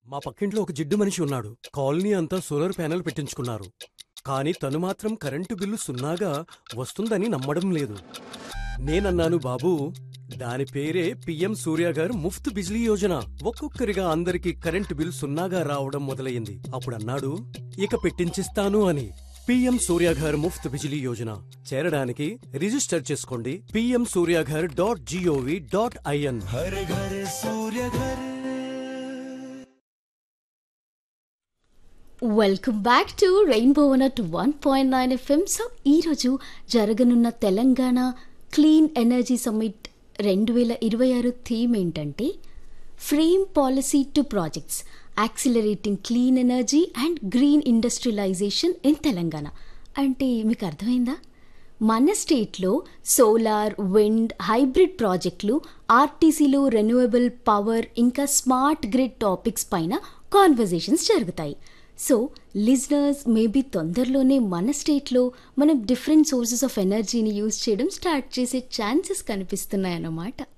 మా పక్కింట్లో ఒక జిడ్డు మనిషి ఉన్నాడు కాలనీ అంతా సోలార్ ప్యానెల్ పెట్టించుకున్నారు కానీ తను మాత్రం కరెంటు బిల్లు సున్నాగా వస్తుందని నమ్మడం లేదు నేనన్నాను బాబూ దాని పేరే పిఎం సూర్య గారు ముఫ్త్ బిజ్లీ యోజన ఒక్కొక్కరిగా అందరికీ కరెంటు బిల్ సున్నాగా రావడం మొదలయ్యింది అప్పుడు అన్నాడు ఇక పెట్టించిస్తాను అని పిఎం సూర్య గారు ముఫ్త్ బిజిలీ యోజన చేరడానికి రిజిస్టర్ చేసుకోండి PM Surya Ghar dot gov dot in हर घर सूर्य घर welcome back to Rainbow one oh one point nine FM so ఈరోజు జరగనున్న తెలంగాణ క్లీన్ ఎనర్జీ సమ్మిట్ రెండు వేల ఇరవై ఆరు థీమ్ ఏంటంటే from policy to projects accelerating clean energy and green industrialisation in Telangana అంటే మీకు అర్థమైందా మన స్టేట్లో సోలార్ విండ్ హైబ్రిడ్ ప్రాజెక్టులు ఆర్టీసీలో రెన్యూవబుల్ పవర్ ఇంకా స్మార్ట్ గ్రిడ్ టాపిక్స్ పైన కాన్వర్జేషన్స్ జరుగుతాయి సో లిజనర్స్ మేబీ తొందరలోనే మన స్టేట్లో మనం డిఫరెంట్ సోర్సెస్ ఆఫ్ ఎనర్జీని యూజ్ చేయడం స్టార్ట్ చేసే ఛాన్సెస్ కనిపిస్తున్నాయన్నమాట